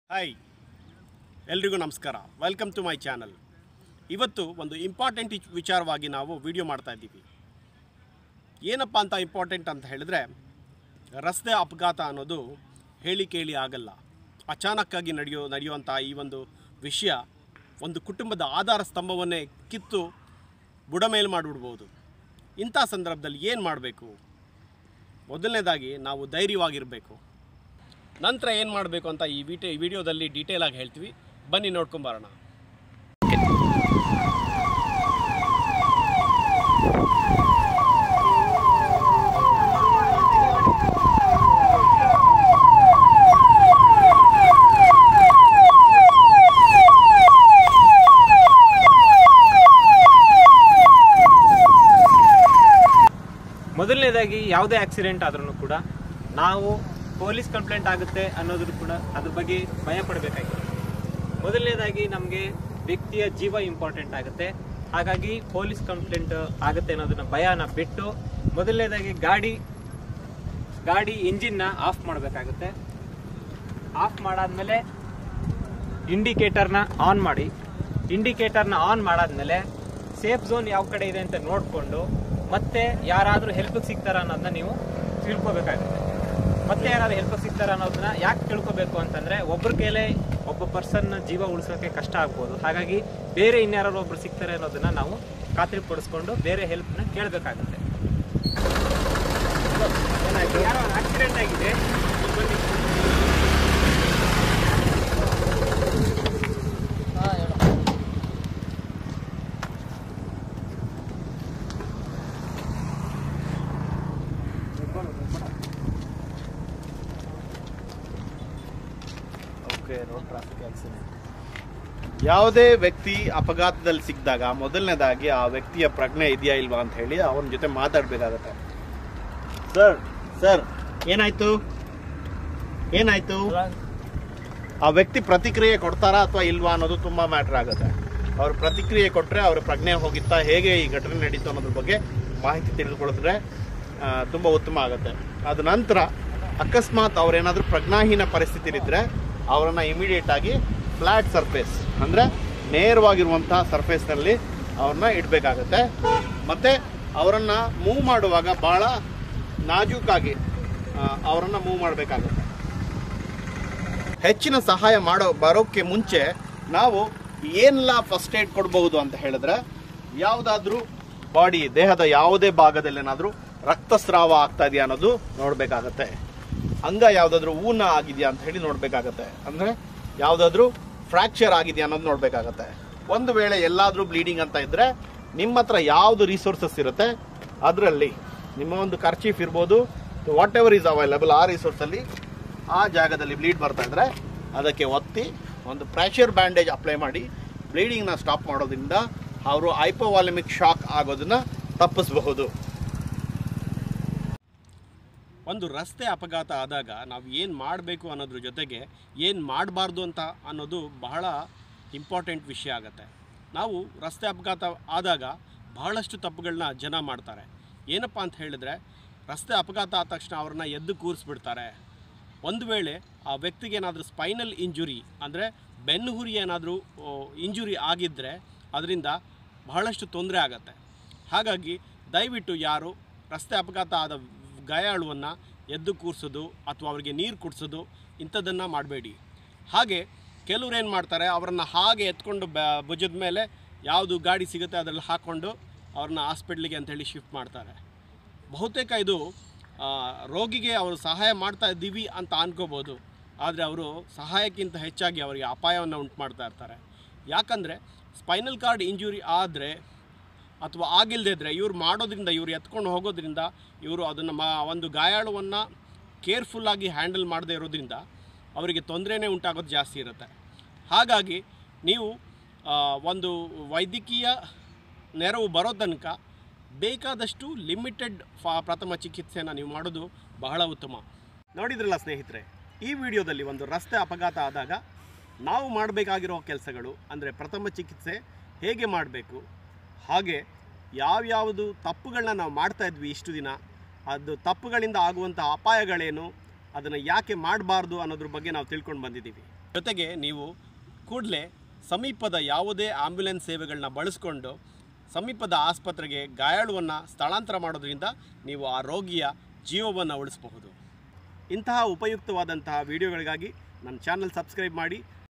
Hi ಎಲ್ರಿಗೂ ನಮಸ್ಕಾರ welcome to my channel ಇವತ್ತು ಒಂದು ಇಂಪಾರ್ಟೆಂಟ್ ವಿಚಾರವಾಗಿ ನಾವು ವಿಡಿಯೋ ಮಾಡ್ತಾ ಇದ್ದೀವಿ ಏನಪ್ಪ ಅಂತ ಇಂಪಾರ್ಟೆಂಟ್ ಅಂತ ಹೇಳಿದ್ರೆ ರಸ್ತೆ ಅಪಘಾತ ಅನ್ನೋದು ಹೇಳಿ ಕೇಳಿ ಆಗಲ್ಲ ಅಚಾನಕ್ಕಾಗಿ ನಡೆಯೋ ನಡೆಯುವಂಥ ಈ ಒಂದು ವಿಷಯ ಒಂದು ಕುಟುಂಬದ ಆಧಾರ ಸ್ತಂಭವನ್ನೇ ಕಿತ್ತು ಬುಡಮೇಲು ಮಾಡಿಬಿಡ್ಬೋದು ಇಂಥ ಸಂದರ್ಭದಲ್ಲಿ ಏನು ಮಾಡಬೇಕು ಮೊದಲನೇದಾಗಿ ನಾವು ಧೈರ್ಯವಾಗಿರಬೇಕು ನಂತರ ಏನು ಮಾಡಬೇಕು ಅಂತ ಈ ವಿಟೆ ವಿಡಿಯೋದಲ್ಲಿ ಡೀಟೇಲ್ ಆಗಿ ಹೇಳ್ತೀವಿ ಬನ್ನಿ ನೋಡ್ಕೊಂಬರೋಣ ಮೊದಲನೇದಾಗಿ ಯಾವುದೇ ಆಕ್ಸಿಡೆಂಟ್ ಆದ್ರೂ ಕೂಡ ನಾವು ಪೊಲೀಸ್ ಕಂಪ್ಲೇಂಟ್ ಆಗುತ್ತೆ ಅನ್ನೋದ್ರ ಕೂಡ ಅದ್ರ ಬಗ್ಗೆ ಭಯ ಪಡಬೇಕಾಗಿದೆ ಮೊದಲನೇದಾಗಿ ನಮಗೆ ವ್ಯಕ್ತಿಯ ಜೀವ ಇಂಪಾರ್ಟೆಂಟ್ ಆಗುತ್ತೆ ಹಾಗಾಗಿ ಪೊಲೀಸ್ ಕಂಪ್ಲೇಂಟ್ ಆಗುತ್ತೆ ಅನ್ನೋದನ್ನ ಭಯನ ಬಿಟ್ಟು ಮೊದಲನೇದಾಗಿ ಗಾಡಿ ಗಾಡಿ ಇಂಜಿನ್ನ ಆಫ್ ಮಾಡಬೇಕಾಗುತ್ತೆ ಆಫ್ ಮಾಡಾದ್ಮೇಲೆ ಇಂಡಿಕೇಟರ್ನ ಆನ್ ಮಾಡಿ ಇಂಡಿಕೇಟರ್ನ ಆನ್ ಮಾಡಾದ್ಮೇಲೆ ಸೇಫ್ ಝೋನ್ ಯಾವ ಕಡೆ ಇದೆ ಅಂತ ನೋಡಿಕೊಂಡು ಮತ್ತೆ ಯಾರಾದರೂ ಹೆಲ್ಪಿಗೆ ಸಿಗ್ತಾರ ಅನ್ನೋದನ್ನ ನೀವು ತಿಳ್ಕೊಬೇಕಾಗುತ್ತೆ ಮತ್ತೆ ಯಾರಾದ್ರೂ ಹೆಲ್ಪಿಗೆ ಸಿಗ್ತಾರ ಅನ್ನೋದನ್ನ ಯಾಕೆ ತಿಳ್ಕೊಬೇಕು ಅಂತಂದ್ರೆ ಒಬ್ಬರ ಕೈಲೇ ಒಬ್ಬ ಪರ್ಸನ್ನ ಜೀವ ಉಳಿಸೋಕೆ ಕಷ್ಟ ಆಗ್ಬೋದು ಹಾಗಾಗಿ ಬೇರೆ ಇನ್ಯಾರು ಒಬ್ರು ಸಿಗ್ತಾರೆ ಅನ್ನೋದನ್ನ ನಾವು ಖಾತ್ರಿ ಪಡಿಸ್ಕೊಂಡು ಬೇರೆ ಹೆಲ್ಪ್ನ ಕೇಳಬೇಕಾಗುತ್ತೆ ಯಾರೋ ಆಕ್ಸಿಡೆಂಟ್ ಆಗಿದೆ ಇಲ್ಲಿ ಬನ್ನಿ. ಯಾವುದೇ ವ್ಯಕ್ತಿ ಅಪಘಾತದಲ್ಲಿ ಸಿಕ್ಕಿದಾಗ ಮೊದಲನೇದಾಗಿ ಆ ವ್ಯಕ್ತಿಯ ಪ್ರಜ್ಞೆ ಇದೆಯಾ ಇಲ್ವಾ ಅಂತ ಹೇಳಿ ಅವನ ಜೊತೆ ಮಾತಾಡಬೇಕಾಗತ್ತೆ ಸರ್ ಸರ್ ಏನಾಯ್ತು ಏನಾಯ್ತು ಆ ವ್ಯಕ್ತಿ ಪ್ರತಿಕ್ರಿಯೆ ಕೊಡ್ತಾರಾ ಅಥವಾ ಇಲ್ವಾ ಅನ್ನೋದು ತುಂಬಾ ಮ್ಯಾಟರ್ ಆಗುತ್ತೆ ಅವ್ರ ಪ್ರತಿಕ್ರಿಯೆ ಕೊಟ್ಟರೆ ಅವ್ರ ಪ್ರಜ್ಞೆ ಹೋಗಿತ್ತಾ ಹೇಗೆ ಈ ಘಟನೆ ನಡೀತು ಅನ್ನೋದ್ರ ಬಗ್ಗೆ ಮಾಹಿತಿ ತಿಳಿದುಕೊಳ್ಳಿದ್ರೆ ಆ, ತುಂಬ ಉತ್ತಮ ಆಗುತ್ತೆ ಅದ ನಂತರ ಅಕಸ್ಮಾತ್ ಅವ್ರೇನಾದ್ರೂ ಪ್ರಜ್ಞಾಹೀನ ಪರಿಸ್ಥಿತಿಲಿದ್ರೆ ಅವರನ್ನ ಇಮಿಡಿಯೇಟ್ ಆಗಿ ಫ್ಲಾಟ್ ಸರ್ಫೇಸ್ ಅಂದರೆ ನೇರವಾಗಿರುವಂತಹ ಸರ್ಫೇಸ್ನಲ್ಲಿ ಅವ್ರನ್ನ ಇಡಬೇಕಾಗತ್ತೆ ಮತ್ತು ಅವರನ್ನು ಮೂವ್ ಮಾಡುವಾಗ ಭಾಳ ನಾಜೂಕಾಗಿ ಆ, ಅವರನ್ನ ಮೂವ್ ಮಾಡಬೇಕಾಗುತ್ತೆ ಹೆಚ್ಚಿನ ಸಹಾಯ ಮಾಡೋ ಬರೋಕ್ಕೆ ಮುಂಚೆ ನಾವು ಏನೆಲ್ಲ ಫಸ್ಟ್ ಏಡ್ ಕೊಡಬಹುದು ಅಂತ ಹೇಳಿದ್ರೆ ಯಾವುದಾದ್ರೂ ಬಾಡಿ ದೇಹದ ಯಾವುದೇ ಭಾಗದಲ್ಲಿ ಏನಾದರೂ ರಕ್ತಸ್ರಾವ ಆಗ್ತಾ ಇದೆಯಾ ಅನ್ನೋದು ನೋಡಬೇಕಾಗತ್ತೆ ಅಂಗ ಯಾವುದಾದ್ರೂ ಊನ ಆಗಿದೆಯಾ ಅಂತ ಹೇಳಿ ನೋಡಬೇಕಾಗತ್ತೆ ಅಂದರೆ ಯಾವುದಾದ್ರೂ ಫ್ರ್ಯಾಕ್ಚರ್ ಆಗಿದೆಯಾ ಅನ್ನೋದು ನೋಡಬೇಕಾಗತ್ತೆ ಒಂದು ವೇಳೆ ಎಲ್ಲಾದರೂ ಬ್ಲೀಡಿಂಗ್ ಅಂತ ಇದ್ರೆ ನಿಮ್ಮ ಹತ್ರ ಯಾವುದು ರಿಸೋರ್ಸಸ್ ಇರುತ್ತೆ ಅದರಲ್ಲಿ ನಿಮ್ಮ ಒಂದು ಖರ್ಚೀಫ್ ಇರ್ಬೋದು ವಾಟ್ ಎವರ್ ಈಸ್ ಅವೈಲಬಲ್ ಆ ರಿಸೋರ್ಸಲ್ಲಿ ಆ ಜಾಗದಲ್ಲಿ ಬ್ಲೀಡ್ ಬರ್ತಾ ಇದ್ರೆ ಅದಕ್ಕೆ ಒತ್ತಿ ಒಂದು ಪ್ರೆಷರ್ ಬ್ಯಾಂಡೇಜ್ ಅಪ್ಲೈ ಮಾಡಿ ಬ್ಲೀಡಿಂಗ್ನ ಸ್ಟಾಪ್ ಮಾಡೋದ್ರಿಂದ ಅವರು ಹೈಪೋವಾಲಮಿಕ್ ಶಾಕ್ ಆಗೋದನ್ನ ತಪ್ಪಿಸಬಹುದು ಒಂದು ರಸ್ತೆ ಅಪಘಾತ ಆದಾಗ ನಾವು ಏನು ಮಾಡಬೇಕು ಅನ್ನೋದ್ರ ಜೊತೆಗೆ ಏನು ಮಾಡಬಾರ್ದು ಅಂತ ಅನ್ನೋದು ಬಹಳ ಇಂಪಾರ್ಟೆಂಟ್ ವಿಷಯ ಆಗುತ್ತೆ ನಾವು ರಸ್ತೆ ಅಪಘಾತ ಆದಾಗ ಬಹಳಷ್ಟು ತಪ್ಪುಗಳನ್ನ ಜನ ಮಾಡ್ತಾರೆ ಏನಪ್ಪ ಅಂತ ಹೇಳಿದ್ರೆ ರಸ್ತೆ ಅಪಘಾತ ಆದ ತಕ್ಷಣ ಅವ್ರನ್ನ ಎದ್ದು ಕೂರಿಸ್ಬಿಡ್ತಾರೆ ಒಂದು ವೇಳೆ ಆ ವ್ಯಕ್ತಿಗೆ ಏನಾದರೂ ಸ್ಪೈನಲ್ ಇಂಜುರಿ ಅಂದರೆ ಬೆನ್ನು ಹುರಿ ಏನಾದರೂ ಇಂಜುರಿ ಆಗಿದ್ದರೆ ಅದರಿಂದ ಬಹಳಷ್ಟು ತೊಂದರೆ ಆಗತ್ತೆ ಹಾಗಾಗಿ ದಯವಿಟ್ಟು ಯಾರು ರಸ್ತೆ ಅಪಘಾತ ಆದ ಗಾಯಾಳುವನ್ನು ಎದ್ದು ಕೂರಿಸೋದು ಅಥವಾ ಅವರಿಗೆ ನೀರು ಕುಡಿಸೋದು ಇಂಥದ್ದನ್ನು ಮಾಡಬೇಡಿ ಹಾಗೆ ಕೆಲವ್ರು ಏನು ಮಾಡ್ತಾರೆ ಅವರನ್ನು ಹಾಗೆ ಎತ್ಕೊಂಡು ಬ ಭುಜದ ಮೇಲೆ ಯಾವುದು ಗಾಡಿ ಸಿಗುತ್ತೆ ಅದರಲ್ಲಿ ಹಾಕ್ಕೊಂಡು ಅವ್ರನ್ನ ಹಾಸ್ಪಿಟ್ಲಿಗೆ ಅಂತೇಳಿ ಶಿಫ್ಟ್ ಮಾಡ್ತಾರೆ ಬಹುತೇಕ ಇದು ಆ, ರೋಗಿಗೆ ಅವರು ಸಹಾಯ ಮಾಡ್ತಾ ಇದ್ದೀವಿ ಅಂತ ಅನ್ಕೋಬೋದು ಆದರೆ ಅವರು ಸಹಾಯಕ್ಕಿಂತ ಹೆಚ್ಚಾಗಿ ಅವರಿಗೆ ಅಪಾಯವನ್ನು ಉಂಟು ಮಾಡ್ತಾ ಇರ್ತಾರೆ ಯಾಕಂದರೆ ಸ್ಪೈನಲ್ ಕಾರ್ಡ್ ಇಂಜುರಿ ಆದರೆ ಅಥವಾ ಆಗಿಲ್ಲದೆ ಇದ್ದರೆ ಇವ್ರು ಮಾಡೋದ್ರಿಂದ ಇವ್ರು ಎತ್ಕೊಂಡು ಹೋಗೋದ್ರಿಂದ ಇವರು ಅದನ್ನು ಮಾ ಒಂದು ಗಾಯಾಳುವನ್ನು ಕೇರ್ಫುಲ್ಲಾಗಿ ಹ್ಯಾಂಡಲ್ ಮಾಡದೇ ಇರೋದ್ರಿಂದ ಅವರಿಗೆ ತೊಂದರೆನೇ ಉಂಟಾಗೋದು ಜಾಸ್ತಿ ಇರುತ್ತೆ ಹಾಗಾಗಿ ನೀವು ಆ, ಒಂದು ವೈದ್ಯಕೀಯ ನೆರವು ಬರೋ ತನಕ ಬೇಕಾದಷ್ಟು ಲಿಮಿಟೆಡ್ ಫಾ ಪ್ರಥಮ ಚಿಕಿತ್ಸೆಯನ್ನು ನೀವು ಮಾಡೋದು ಬಹಳ ಉತ್ತಮ ನೋಡಿದ್ರಲ್ಲ ಸ್ನೇಹಿತರೆ ಈ ವಿಡಿಯೋದಲ್ಲಿ ಒಂದು ರಸ್ತೆ ಅಪಘಾತ ಆದಾಗ ನಾವು ಮಾಡಬೇಕಾಗಿರೋ ಕೆಲಸಗಳು ಅಂದರೆ ಪ್ರಥಮ ಚಿಕಿತ್ಸೆ ಹೇಗೆ ಮಾಡಬೇಕು ಹಾಗೆ ಯಾವ್ಯಾವುದು ತಪ್ಪುಗಳನ್ನ ನಾವು ಮಾಡ್ತಾ ಇದ್ವಿ ಇಷ್ಟು ದಿನ ಅದು ತಪ್ಪುಗಳಿಂದ ಆಗುವಂಥ ಅಪಾಯಗಳೇನು ಅದನ್ನು ಯಾಕೆ ಮಾಡಬಾರ್ದು ಅನ್ನೋದ್ರ ಬಗ್ಗೆ ನಾವು ತಿಳ್ಕೊಂಡು ಬಂದಿದ್ದೀವಿ ಜೊತೆಗೆ ನೀವು ಕೂಡಲೇ ಸಮೀಪದ ಯಾವುದೇ ಆಂಬ್ಯುಲೆನ್ಸ್ ಸೇವೆಗಳನ್ನ ಬಳಸ್ಕೊಂಡು ಸಮೀಪದ ಆಸ್ಪತ್ರೆಗೆ ಗಾಯಾಳುವನ್ನು ಸ್ಥಳಾಂತರ ಮಾಡೋದ್ರಿಂದ ನೀವು ಆ ರೋಗಿಯ ಜೀವವನ್ನು ಉಳಿಸಬಹುದು ಇಂತಹ ಉಪಯುಕ್ತವಾದಂತಹ ವಿಡಿಯೋಗಳಿಗಾಗಿ ನನ್ನ ಚಾನಲ್ ಸಬ್ಸ್ಕ್ರೈಬ್ ಮಾಡಿ